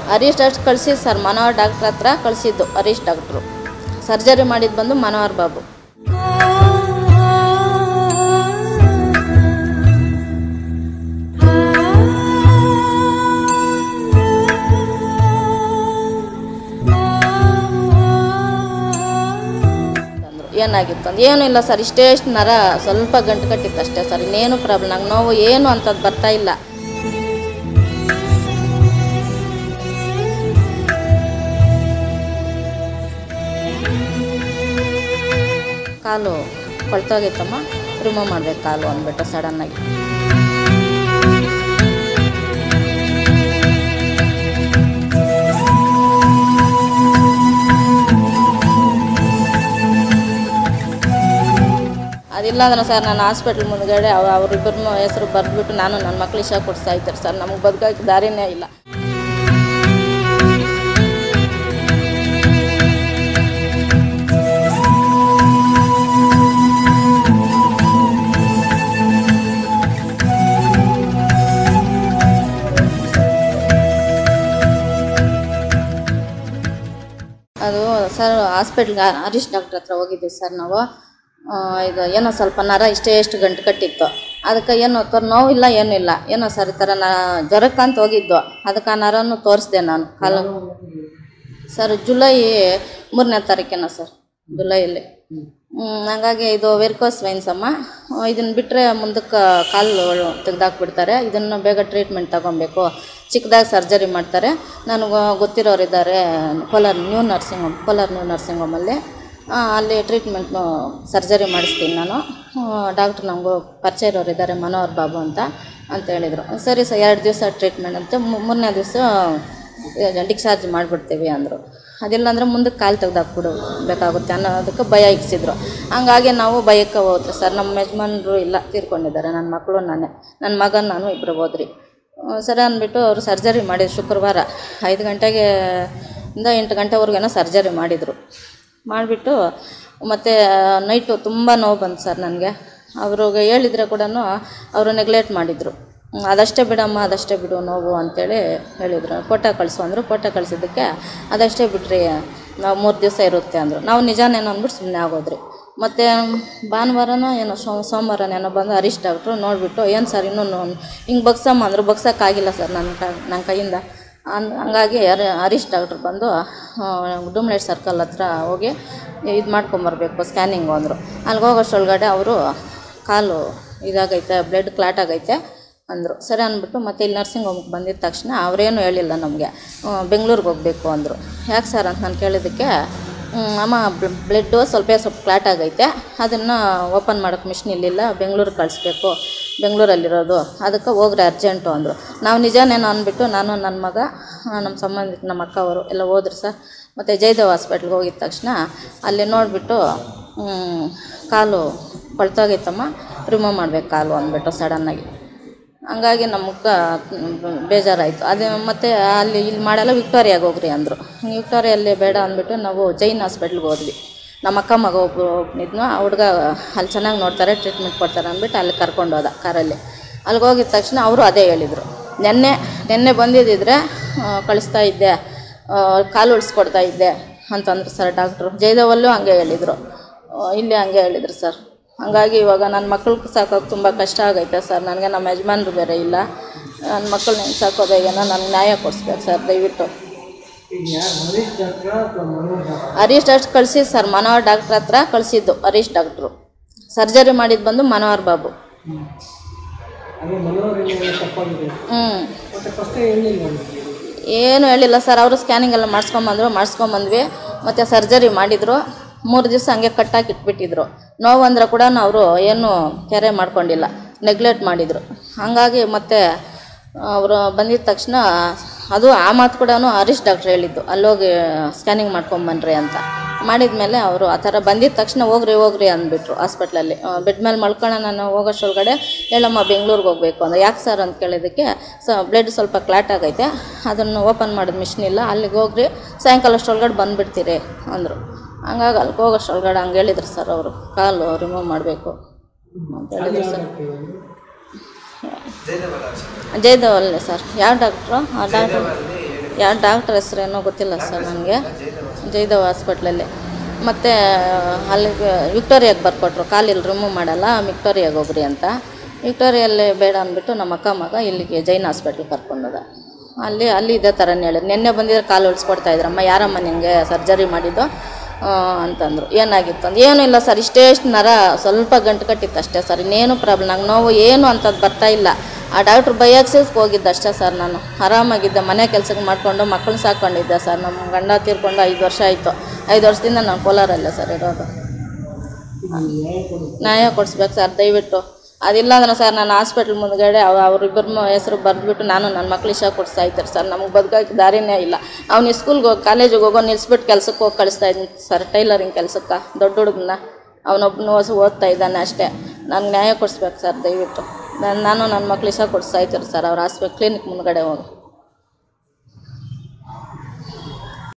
Harish doctor ಕಳಿಸಿದ್ದು sir Manohar doctor ಹತ್ರ ಕಳಿಸಿದ್ದು ಹರೀಶ್ ಡಾಕ್ಟ್ರು ಸರ್ಜರಿ ಮಾಡಿದ್ದು ಬಂದು ಮನೋಹರ್ ಬಾಬು ಅಂದ್ರು ಏನಾಗಿತ್ತು ಅಂತ ಏನೂ ಇಲ್ಲ ಸರ್ ಇಷ್ಟೇ ಇಷ್ಟು ನರ ಸ್ವಲ್ಪ ಗಂಟು ಕಟ್ಟಿತ್ತು ಅಷ್ಟೇ ಸರ್ ಇನ್ನೇನು ಪ್ರಾಬ್ಲಮ್ ನಂಗೆ ನೋವು ಏನು ಅಂಥದ್ದು ಬರ್ತಾ ಇಲ್ಲ ಕಾಲು ಕೊಳ್ತೋಗೈತಮ್ಮ ರಿಮೂವ್ ಮಾಡ್ಬೇಕು ಕಾಲು ಅಂದ್ಬಿಟ್ಟು ಸಡನ್ನಾಗಿ ಅದಿಲ್ಲ ಅಂದ್ರೆ ಸರ್ ನಾನು ಹಾಸ್ಪಿಟ್ಲ್ ಮುಂದ್ಗಡೆ ಅವ ಅವರಿಬ್ಬರನ್ನು ಹೆಸರು ಬರೆದ್ಬಿಟ್ಟು ನಾನು ನನ್ನ ಮಕ್ಳು ಇಷ್ಟ ಕೊಡಿಸ್ತಾ ಇದ್ದಾರೆ ಸರ್ ನಮಗೆ ಬದುಕೋಕೆ ದಾರಿನೇ ಇಲ್ಲ ಅದು ಸರ್ ಹಾಸ್ಪಿಟ್ಲ್ಗೆ ಹರೀಶ್ ಡಾಕ್ಟ್ರ್ ಹತ್ರ ಹೋಗಿದ್ವಿ ಸರ್ ನಾವು ಆ, ಇದು ಏನೋ ಸ್ವಲ್ಪ ನರ ಇಷ್ಟೇ ಎಷ್ಟು ಗಂಟು ಕಟ್ಟಿತ್ತು ಅದಕ್ಕೆ ಏನು ತೋರ್ ನೋವಿಲ್ಲ ಏನೂ ಇಲ್ಲ ಏನೋ ಸರ್ ಈ ಥರ ನ ಜ್ವರಕ್ಕಂತ ಹೋಗಿದ್ದು ಅದಕ್ಕೆ ಆ ನರನು ತೋರಿಸ್ದೆ ನಾನು ಕಾಲು ಸರ್ ಜುಲೈ ಮೂರನೇ ತಾರೀಕೇನೋ ಸರ್ ಜುಲೈಯಲ್ಲಿ ಹ್ಮ್, ಹಂಗಾಗಿ ಇದು ವೆರಿಕೋಸ್ ವೈನ್ಸ್ ಅಮ್ಮ ಇದನ್ನು ಬಿಟ್ಟರೆ ಮುಂದಕ್ಕೆ ಕಾಲು ತೆಗ್ದಾಕ್ಬಿಡ್ತಾರೆ ಇದನ್ನು ಬೇಗ ಟ್ರೀಟ್ಮೆಂಟ್ ತಗೊಬೇಕು ಚಿಕ್ಕದಾಗಿ ಸರ್ಜರಿ ಮಾಡ್ತಾರೆ ನನಗೆ ಗೊತ್ತಿರೋರು ಇದ್ದಾರೆ Kolar new nursing home Kolar new nursing ಹೋಮಲ್ಲಿ ಆ, ಅಲ್ಲಿ ಟ್ರೀಟ್ಮೆಂಟ್ನು ಸರ್ಜರಿ ಮಾಡಿಸ್ತೀನಿ ನಾನು ಡಾಕ್ಟ್ರ್ ನಮಗೂ ಪರಿಚಯ ಇರೋರು ಇದ್ದಾರೆ ಮನೋಹರ್ ಬಾಬು ಅಂತ ಅಂತ ಹೇಳಿದರು ಸರಿ ಸರ್ ಎರಡು ದಿವಸ ಟ್ರೀಟ್ಮೆಂಟ್ ಅಂತ ಮೂ- ಮೂರನೇ ದಿವಸ ಡಿಸ್ಚಾರ್ಜ್ ಮಾಡಿಬಿಡ್ತೀವಿ ಅಂದರು ಅದಿಲ್ಲ ಅಂದರೆ ಮುಂದಕ್ಕೆ ಕಾಲು ತೆಗ್ದಾಕ್ಬಿಡು ಬೇಕಾಗುತ್ತೆ ಅನ್ನೋದಕ್ಕೆ ಭಯ ಇಕ್ಸಿದ್ರು ಹಂಗಾಗಿ ನಾವು ಭಯಕ್ಕೆ ಹೋದ್ರಿ ಸರ್ ನಮ್ಮ ಯಜಮಾನ್ರು ಇಲ್ಲ ತೀರ್ಕೊಂಡಿದ್ದಾರೆ ನನ್ನ ಮಕ್ಕಳು ನಾನೇ ನನ್ನ ಮಗನ ನಾನು ಇಬ್ಬರು ಹೋದ್ರಿ ಆ, ಸರಿ ಅಂದ್ಬಿಟ್ಟು ಅವರು ಸರ್ಜರಿ ಮಾಡಿದ್ರು ಶುಕ್ರವಾರ ಐದು ಗಂಟೆಗೆ ಇಂದ ಎಂಟು ಗಂಟೆವರೆಗೇನೋ ಸರ್ಜರಿ ಮಾಡಿದರು ಮಾಡಿಬಿಟ್ಟು ಮತ್ತು ನೈಟು ತುಂಬ ನೋವು ಬಂತು ಸರ್ ನನಗೆ ಅವ್ರಿಗೆ ಹೇಳಿದರೆ ಕೂಡ ಅವರು ನೆಗ್ಲೆಕ್ಟ್ ಮಾಡಿದರು ಹ್ಮ್, ಅದಷ್ಟೇ ಬಿಡಮ್ಮ ಅದಷ್ಟೇ ಬಿಡು ನೋವು ಅಂತೇಳಿ ಹೇಳಿದರು ಫೋಟೋ ಕಳಿಸು ಅಂದರು ಫೋಟೋ ಕಳಿಸಿದ್ದಕ್ಕೆ ಅದಷ್ಟೇ ಬಿಡ್ರಿ ನಾವು ಮೂರು ದಿವಸ ಇರುತ್ತೆ ಅಂದರು ನಾವು ನಿಜಾನೇನೋ ಅಂದ್ಬಿಟ್ಟು ಸುಮ್ಮನೆ ಆಗೋದ್ರಿ ಮತ್ತು ಭಾನುವಾರನೋ ಏನೋ ಸೋ ಸೋಮವಾರನೇನೋ ಬಂದು ಹರೀಶ್ ಡಾಕ್ಟ್ರು ನೋಡಿಬಿಟ್ಟು ಏನು ಸರ್ ಇನ್ನೂ ಹಿಂಗೆ ಬಗ್ಸಮ್ಮ ಅಂದರು ಬಗ್ಸೋಕ್ಕಾಗಿಲ್ಲ ಸರ್ ನನ್ನ ಕ ನನ್ನ ಕೈಯಿಂದ ಅನ್ ಹಂಗಾಗಿ ಹರ- ಹರೀಶ್ ಡಾಕ್ಟ್ರು ಬಂದು ಡುಮ್ಲೈಟ್ ಸರ್ಕಲ್ ಹತ್ರ ಹೋಗಿ ಇದು ಮಾಡ್ಕೊಂಬರ್ಬೇಕು ಸ್ಕ್ಯಾನಿಂಗು ಅಂದರು ಅಲ್ಲಿಗೆ ಹೋಗೋಷ್ಟೊಳಗಡೆ ಅವರು ಕಾಲು ಇದಾಗೈತೆ ಬ್ಲಡ್ ಕ್ಲಾಟ್ ಆಗೈತೆ ಅಂದರು ಸರಿ ಅಂದ್ಬಿಟ್ಟು ಮತ್ತೆ ಇಲ್ಲಿ ನರ್ಸಿಂಗ್ ಹೋಮ್ಗೆ ಬಂದಿದ್ದ ತಕ್ಷಣ ಅವರೇನು ಹೇಳಿಲ್ಲ ನಮಗೆ ಬೆಂಗಳೂರಿಗೆ ಹೋಗಬೇಕು ಅಂದರು ಯಾಕೆ ಸರ್ ಅಂತ ನಾನು ಕೇಳಿದ್ದಕ್ಕೆ ಹ್ಮ್, ಅಮ್ಮ ಬ್ಲಡ್ಡು ಸ್ವಲ್ಪ ಸ್ವಲ್ಪ ಕ್ಲಾಟ್ ಆಗೈತೆ ಅದನ್ನು ಓಪನ್ ಮಾಡೋಕ್ಕೆ ಮಿಷಿನ್ ಇಲ್ಲಿಲ್ಲ ಬೆಂಗಳೂರಿಗೆ ಕಳಿಸ್ಬೇಕು ಬೆಂಗಳೂರಲ್ಲಿರೋದು ಅದಕ್ಕೆ ಹೋಗ್ರಿ ಅರ್ಜೆಂಟು ಅಂದರು ನಾವು ನಿಜನೇನೋ ಅಂದ್ಬಿಟ್ಟು ನಾನು ನನ್ನ ಮಗ ಆ, ನಮ್ಮ ಸಂಬಂಧಿಕ ನಮ್ಮ ಅಕ್ಕ ಅವರು ಎಲ್ಲ ಹೋದ್ರು ಸರ್ ಮತ್ತು ಜಯದೇವ್ ಹಾಸ್ಪಿಟ್ಲ್ಗೆ ಹೋಗಿದ ತಕ್ಷಣ ಅಲ್ಲಿ ನೋಡಿಬಿಟ್ಟು ಕಾಲು ಕೊಳ್ತೋಗೈತಮ್ಮ ರಿಮೂವ್ ಮಾಡ್ಬೇಕು ಕಾಲು ಅಂದ್ಬಿಟ್ಟು ಸಡನ್ನಾಗಿ ಹಂಗಾಗಿ ನಮಗೆ ಬೇಜಾರಾಯಿತು ಅದೇ ಮತ್ತು ಅಲ್ಲಿ ಇಲ್ಲಿ ಮಾಡಲ್ಲ ವಿಕ್ಟೋರಿಯಾಗೆ ಹೋಗ್ರಿ ಅಂದರು ವಿಕ್ಟೋರಿಯಲ್ಲಿ ಬೇಡ ಅಂದ್ಬಿಟ್ಟು ನಾವು ಜೈನ್ ಹಾಸ್ಪಿಟ್ಲ್ಗೆ ಹೋದ್ವಿ ನಮ್ಮ ಅಕ್ಕ ಮಗ ಒಬ್ಬರು ಇದ್ನು ಆ ಹುಡುಗ ಅಲ್ಲಿ ಚೆನ್ನಾಗಿ ನೋಡ್ತಾರೆ ಟ್ರೀಟ್ಮೆಂಟ್ ಕೊಡ್ತಾರೆ ಅಂದ್ಬಿಟ್ಟು ಅಲ್ಲಿ ಕರ್ಕೊಂಡು ಹೋದ ಕಾರಲ್ಲಿ ಅಲ್ಲಿಗೆ ಹೋಗಿದ ತಕ್ಷಣ ಅವರು ಅದೇ ಹೇಳಿದರು ನೆನ್ನೆ ನೆನ್ನೆ ಬಂದಿದ್ದಿದ್ರೆ ಆ, ಕಳಿಸ್ತಾ ಇದ್ದೆ ಆ, ಕಾಲು ಉಳಿಸ್ಕೊಡ್ತಾ ಇದ್ದೆ ಅಂತಂದ್ರು ಸರ್ ಡಾಕ್ಟ್ರು ಜಯದೇವಲ್ಲೂ ಹಂಗೆ ಹೇಳಿದರು ಇಲ್ಲಿ ಹಂಗೆ ಹೇಳಿದರು ಸರ್ ಹಂಗಾಗಿ ಇವಾಗ ನನ್ನ ಮಕ್ಳಿಗೆ ಸಾಕೋಕೆ ತುಂಬ ಕಷ್ಟ ಆಗೈತೆ ಸರ್ ನನಗೆ ನಮ್ಮ ಯಜಮಾನ್ರು ಬೇರೆ ಇಲ್ಲ ನನ್ನ ಮಕ್ಕಳನ್ನ ಹೆಂಗೆ ಸಾಕೋದಾಗೇನೋ ನನಗೆ ನ್ಯಾಯ ಕೊಡಿಸ್ಬೇಕು ಸರ್ ದಯವಿಟ್ಟು ಈಗ ಯಾರು ಹರೀಶ್ ಡಾಕ್ಟ್ರ ಅಥವಾ ಮನೋಹರ್ ಡಾಕ್ಟ್ರ ಹರೀಶ್ ಡಾಕ್ಟ್ರ್ ಕಳಿಸಿದ್ದು ಸರ್ ಮನೋಹರ್ ಡಾಕ್ಟ್ರ್ ಹತ್ರ ಕಳಿಸಿದ್ದು ಹರೀಶ್ ಡಾಕ್ಟ್ರು ಸರ್ಜರಿ ಮಾಡಿದ್ದು ಬಂದು ಮನೋಹರ್ ಬಾಬು ಅದೇ ಮನೋಹರ್ ಏನಾದ್ರು ತಪ್ಪಾಗಿದೆ ಹ್ಞೂ ಮತ್ತೆ ಫಸ್ಟ್ ಹೇಳಿಲ್ಲ ನಿಮಗೆ ಏನು ಹೇಳಿಲ್ಲ ಸರ್ ಅವರು ಸ್ಕ್ಯಾನಿಂಗ್ ಎಲ್ಲ ಮಾಡಿಸ್ಕೊಂಬಂದ್ರು ಮಾಡಿಸ್ಕೊಂಬಂದ್ವಿ ಮತ್ತು ಸರ್ಜರಿ ಮಾಡಿದರು ಮೂರು ದಿವಸ ಹಂಗೆ ಕಟ್ಟಾಕಿ ಇಟ್ಬಿಟ್ಟಿದ್ರು ನೋವು ಅಂದ್ರೆ ಕೂಡ ಅವರು ಏನು ಕೆರೆ ಮಾಡ್ಕೊಂಡಿಲ್ಲ ನೆಗ್ಲೆಕ್ಟ್ ಮಾಡಿದರು ಹಾಗಾಗಿ ಮತ್ತೆ ಅವರು ಬಂದಿದ ತಕ್ಷಣ ಅದು ಆ ಮಾತು ಕೂಡ ಹರೀಶ್ ಡಾಕ್ಟ್ರ್ ಹೇಳಿದ್ದು ಅಲ್ಲೋಗಿ ಸ್ಕ್ಯಾನಿಂಗ್ ಮಾಡ್ಕೊಂಬನ್ರಿ ಅಂತ ಮಾಡಿದ್ಮೇಲೆ ಅವರು ಆ ಥರ ಬಂದಿದ ತಕ್ಷಣ ಹೋಗ್ರಿ ಹೋಗ್ರಿ ಅಂದ್ಬಿಟ್ರು ಹಾಸ್ಪಿಟ್ಲಲ್ಲಿ ಬೆಡ್ ಮೇಲೆ ಮಲ್ಕೊಳ್ಳೋ ನಾನು ಹೋಗೋಷ್ಟೊಳಗಡೆ ಹೇಳಮ್ಮ ಬೆಂಗಳೂರಿಗೆ ಹೋಗಬೇಕು ಅಂದ್ರೆ ಯಾಕೆ ಸರ್ ಅಂತ ಕೇಳಿದ್ದಕ್ಕೆ ಸ ಬ್ಲಡ್ ಸ್ವಲ್ಪ ಕ್ಲಾಟ್ ಆಗೈತೆ ಅದನ್ನು ಓಪನ್ ಮಾಡೋದು ಮಿಷಿನ್ ಇಲ್ಲ ಅಲ್ಲಿಗೆ ಹೋಗ್ರಿ ಸಾಯಂಕಾಲ ಅಷ್ಟೊಳಗಡೆ ಬಂದುಬಿಡ್ತೀರಿ ಅಂದರು ಹಂಗಾಗಿ ಅಲ್ಲಿಗೆ ಹೋಗೋಷ್ಟೊಳಗಡೆ ಹಂಗೆ ಹೇಳಿದ್ರು ಸರ್ ಅವರು ಕಾಲು ರಿಮೂವ್ ಮಾಡಬೇಕು ಅಂತ ಹೇಳಿದ್ರು ಸರ್ ಜಯದೇವ್ ಅಲ್ಲೇ ಸರ್ ಯಾವ ಡಾಕ್ಟ್ರು ಆ ಡಾಕ್ಟ್ರು ಯಾವ ಡಾಕ್ಟ್ರ್ ಹೆಸ್ರೇನೋ ಗೊತ್ತಿಲ್ಲ ಸರ್ ನನಗೆ ಜಯದೇವ್ ಹಾಸ್ಪಿಟ್ಲಲ್ಲಿ ಮತ್ತು ಅಲ್ಲಿಗೆ ವಿಕ್ಟೋರಿಯಾಗೆ ಬರ್ಕೊಟ್ರು ಕಾಲಿಲ್ಲಿ ರಿಮೂವ್ ಮಾಡಲ್ಲ ವಿಕ್ಟೋರಿಯಾಗೆ ಹೋಗ್ರಿ ಅಂತ ವಿಕ್ಟೋರಿಯಲ್ಲಿ ಬೇಡ ಅಂದ್ಬಿಟ್ಟು ನಮ್ಮ ಅಕ್ಕ ಮಗ ಇಲ್ಲಿಗೆ ಜೈನ್ ಹಾಸ್ಪಿಟ್ಲಿಗೆ ಕರ್ಕೊಂಡೋದ ಅಲ್ಲಿ ಅಲ್ಲಿ ಇದೇ ಥರನೇ ಹೇಳಿದ್ರು ನಿನ್ನೆ ಬಂದಿದ್ರೆ ಕಾಲು ಉಳಿಸ್ಕೊಡ್ತಾ ಇದ್ರಮ್ಮ ಯಾರಮ್ಮ ನಿನಗೆ ಸರ್ಜರಿ ಮಾಡಿದ್ದು ಆ, ಅಂತಂದರು ಏನಾಗಿತ್ತು ಅಂದ್ ಏನೂ ಇಲ್ಲ ಸರ್ ಇಷ್ಟೇ ಇಷ್ಟು ನರ ಸ್ವಲ್ಪ ಗಂಟು ಕಟ್ಟಿತ್ತು ಅಷ್ಟೇ ಸರ್ ಇನ್ನೇನು ಪ್ರಾಬ್ಲಮ್ ನಂಗೆ ನೋವು ಏನು ಅಂಥದ್ದು ಬರ್ತಾ ಇಲ್ಲ ಆ ಡಾಕ್ಟ್ರ್ ಬೈಯಾಕ್ಸಿಸ್ಗೆ ಹೋಗಿದ್ದೆ ಅಷ್ಟೇ ಸರ್ ನಾನು ಆರಾಮಾಗಿದ್ದೆ ಮನೆ ಕೆಲ್ಸಕ್ಕೆ ಮಾಡಿಕೊಂಡು ಮಕ್ಕಳನ್ನ ಸಾಕೊಂಡಿದ್ದೆ ಸರ್ ನಮ್ಮ ಗಂಡ ತೀರ್ಕೊಂಡು ಐದು ವರ್ಷ ಆಯಿತು ಐದು ವರ್ಷದಿಂದ ನಾನು ಕೋಲಾರಲ್ಲೇ ಸರ್ ಇರೋದು ನ್ಯಾಯ ಕೊಡಿಸ್ಬೇಕು ಸರ್ ದಯವಿಟ್ಟು ಅದಿಲ್ಲ ಅಂದ್ರೆ ಸರ್ ನಾನು ಹಾಸ್ಪಿಟ್ಲ್ ಮುಂದ್ಗಡೆ ಅವ ಅವ್ರಿಬ್ಬರ ಹೆಸರು ಬರೆದ್ಬಿಟ್ಟು ನಾನು ನನ್ನ ಮಕ್ಳು ಇಷ್ಟ ಕೊಡಿಸ್ತಾ ಇದ್ದಾರೆ ಸರ್ ನಮಗೆ ಬದುಕೋಕೆ ದಾರಿನೇ ಇಲ್ಲ ಅವ್ನು ಸ್ಕೂಲ್ಗೆ ಹೋಗಿ ಕಾಲೇಜಿಗೆ ಹೋಗೋ ನಿಲ್ಸ್ಬಿಟ್ಟು ಕೆಲ್ಸಕ್ಕೆ ಹೋಗಿ ಕಳಿಸ್ತಾ ಇದ್ದೀನಿ ಸರ್ ಟೈಲರಿಂಗ್ ಕೆಲಸಕ್ಕೆ ದೊಡ್ಡ ಹುಡುಗನ ಅವನೊಬ್ಬನು ಹೊಸ ಓದ್ತಾ ಇದ್ದಾನೆ ಅಷ್ಟೇ ನನಗೆ ನ್ಯಾಯ ಕೊಡಿಸ್ಬೇಕು ಸರ್ ದಯವಿಟ್ಟು ನಾನು ನಾನು ನನ್ನ ಮಕ್ಳು ಇಷ್ಟ ಕೊಡಿಸ್ತಾ ಇದ್ದಾರೆ ಸರ್ ಅವ್ರ ಹಾಸ್ಪಿಟ್ಲ್ ಕ್ಲಿನಿಕ್ ಮುಂದ್ಗಡೆ ಹೋಗಿ